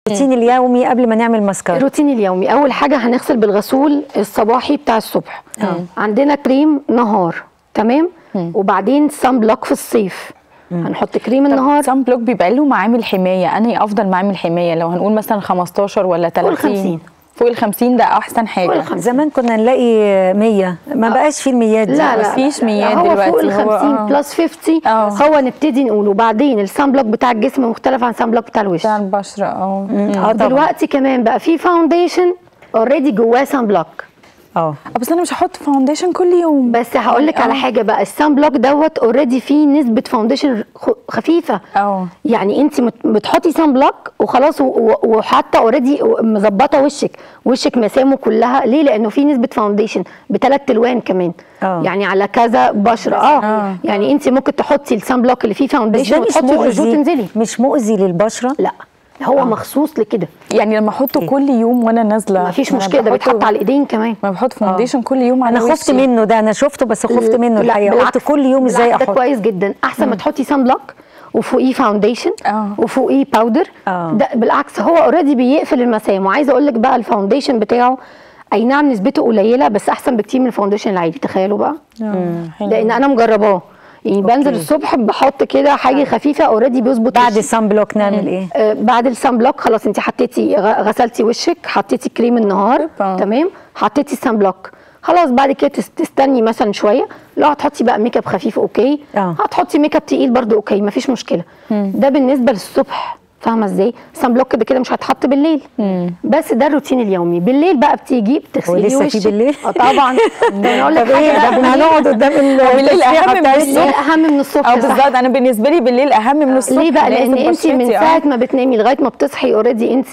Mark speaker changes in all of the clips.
Speaker 1: الروتين اليومي قبل ما نعمل ماسكارا
Speaker 2: الروتين اليومي اول حاجه هنغسل بالغسول الصباحي بتاع الصبح عندنا كريم نهار تمام وبعدين سان بلوك في الصيف هنحط كريم النهار
Speaker 3: سان بلوك بيبقى له معامل حمايه انا افضل معامل حمايه لو هنقول مثلا 15 ولا 30
Speaker 2: 50.
Speaker 3: فوق ال 50 ده احسن حاجه
Speaker 2: الخمسين.
Speaker 1: زمان كنا نلاقي 100 ما بقاش في الميات دي
Speaker 2: لا لا
Speaker 3: مفيش
Speaker 2: لا،
Speaker 3: ميات
Speaker 2: هو
Speaker 3: دلوقتي،
Speaker 2: فوق ال
Speaker 3: هو
Speaker 2: 50
Speaker 3: آه.
Speaker 2: بلس 50
Speaker 3: آه.
Speaker 2: هو نبتدي نقول وبعدين السان بلوك بتاع الجسم مختلف عن السان بلوك بتاع الوش
Speaker 3: بتاع البشره اه
Speaker 1: اه طبعا
Speaker 2: دلوقتي كمان بقى في فاونديشن اوريدي جواه سان بلوك
Speaker 1: اه
Speaker 3: بس انا مش هحط فاونديشن كل يوم
Speaker 2: بس هقول لك على
Speaker 3: آه.
Speaker 2: حاجه بقى السان بلوك دوت اوريدي فيه نسبه فاونديشن خ- خفيفه
Speaker 3: اه
Speaker 2: يعني انت مت- بتحطي سان بلوك وخلاص و- و- وحتى اوريدي مظبطه وشك وشك مسامه كلها ليه لانه في نسبه فاونديشن بثلاث الوان كمان
Speaker 1: آه.
Speaker 2: يعني على كذا بشره اه,
Speaker 3: آه.
Speaker 2: يعني انت ممكن تحطي السان بلوك اللي فيه
Speaker 1: بس
Speaker 2: فاونديشن
Speaker 1: ده مش
Speaker 2: وتحطي الرجوع
Speaker 1: مؤذي
Speaker 2: تنزلي
Speaker 1: مش مؤذي للبشره
Speaker 2: لا هو مخصوص لكده
Speaker 3: يعني لما احطه كل يوم وانا نازله
Speaker 2: مفيش
Speaker 3: أنا
Speaker 2: مشكله ده
Speaker 3: بحطه-
Speaker 2: بيتحط على الايدين كمان
Speaker 3: ما بحط فاونديشن كل يوم على
Speaker 1: انا خفت
Speaker 3: وشي.
Speaker 1: منه ده انا شفته بس خفت منه
Speaker 2: لا،
Speaker 1: الحقيقه قلت
Speaker 2: بالعكس-
Speaker 1: كل يوم ازاي
Speaker 2: بالعكس ده
Speaker 1: احط
Speaker 2: كويس جدا احسن ما تحطي سان بلوك وفوقيه فاونديشن
Speaker 3: آه.
Speaker 2: وفوقيه باودر
Speaker 1: آه.
Speaker 2: ده بالعكس هو اوريدي بيقفل المسام وعايزه اقول لك بقى الفاونديشن بتاعه اي نعم نسبته قليله بس احسن بكتير من الفاونديشن العادي تخيلوا بقى
Speaker 3: آه، حلو.
Speaker 2: لان انا مجرباه يعني بنزل الصبح بحط كده حاجه خفيفه اوريدي بيظبط
Speaker 1: بعد
Speaker 2: وشي.
Speaker 1: السان بلوك نعمل ايه
Speaker 2: آه، بعد السان بلوك خلاص انت حطيتي غ- غسلتي وشك حطيتي كريم النهار
Speaker 3: آه.
Speaker 2: تمام حطيتي السان بلوك خلاص بعد كده تس- تستني مثلا شويه لو هتحطي بقى ميك اب خفيف اوكي
Speaker 1: آه.
Speaker 2: هتحطي ميك اب تقيل برضو اوكي مفيش مشكله ده بالنسبه للصبح فاهمه ازاي السان بلوك كده كده مش هيتحط بالليل بس ده الروتين اليومي بالليل بقى بتيجي بتغسلي
Speaker 1: ولسه في
Speaker 2: وشك
Speaker 1: بالليل؟
Speaker 2: اه طبعا طب انا اقول لك
Speaker 1: طب ايه
Speaker 2: حاجه
Speaker 1: ده احنا هنقعد قدام
Speaker 3: بالليل
Speaker 1: التسريحه
Speaker 3: أهم من
Speaker 1: بتاعت
Speaker 2: بالليل
Speaker 3: الصبح.
Speaker 2: اهم من الصبح
Speaker 3: اه
Speaker 2: صح.
Speaker 3: بالظبط انا بالنسبه لي بالليل اهم من الصبح
Speaker 2: ليه بقى
Speaker 3: لازم
Speaker 2: لان انت من
Speaker 3: بشرتي، آه.
Speaker 2: ساعه ما بتنامي لغايه ما بتصحي اوريدي انت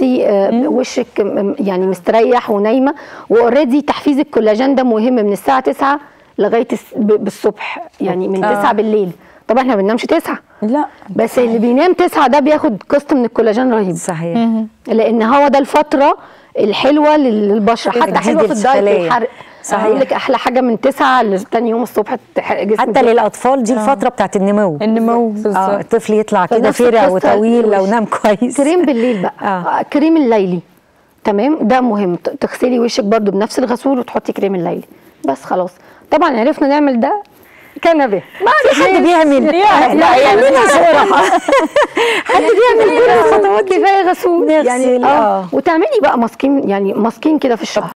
Speaker 2: وشك م- يعني مستريح ونايمه واوريدي تحفيز الكولاجين ده مهم من الساعه 9 لغايه الس- ب- بالصبح يعني من 9 بالليل طبعا احنا ما بننامش 9
Speaker 3: لا
Speaker 2: بس اللي بينام 9 ده بياخد قسط من الكولاجين رهيب
Speaker 1: صحيح
Speaker 2: لان هو ده الفتره الحلوه لل- للبشره حتى
Speaker 1: تجديد
Speaker 2: حلوه في الدايت
Speaker 1: الخلايا.
Speaker 2: والحرق
Speaker 1: صحيح.
Speaker 2: يقول لك احلى حاجه من 9 لتاني يوم الصبح تح- جسمك
Speaker 1: حتى للاطفال دي الفتره بتاعت النمو
Speaker 3: النمو
Speaker 1: اه
Speaker 3: بالظبط
Speaker 1: الطفل يطلع كده
Speaker 2: فنفس
Speaker 1: فرع
Speaker 2: القصة
Speaker 1: وطويل لو
Speaker 2: الوش.
Speaker 1: نام كويس
Speaker 2: كريم بالليل بقى
Speaker 1: آه.
Speaker 2: آه. كريم الليلي تمام ده مهم ت- تغسلي وشك برضو بنفس الغسول وتحطي كريم الليلي بس خلاص طبعا عرفنا نعمل ده كنبه
Speaker 1: في حد بيعمل لا يعملها صورة
Speaker 2: حد بيعمل كل الخطوات كفايه غسول
Speaker 1: نغسل،
Speaker 2: يعني
Speaker 1: آه.
Speaker 2: اه وتعملي بقى ماسكين يعني ماسكين كده في الشهر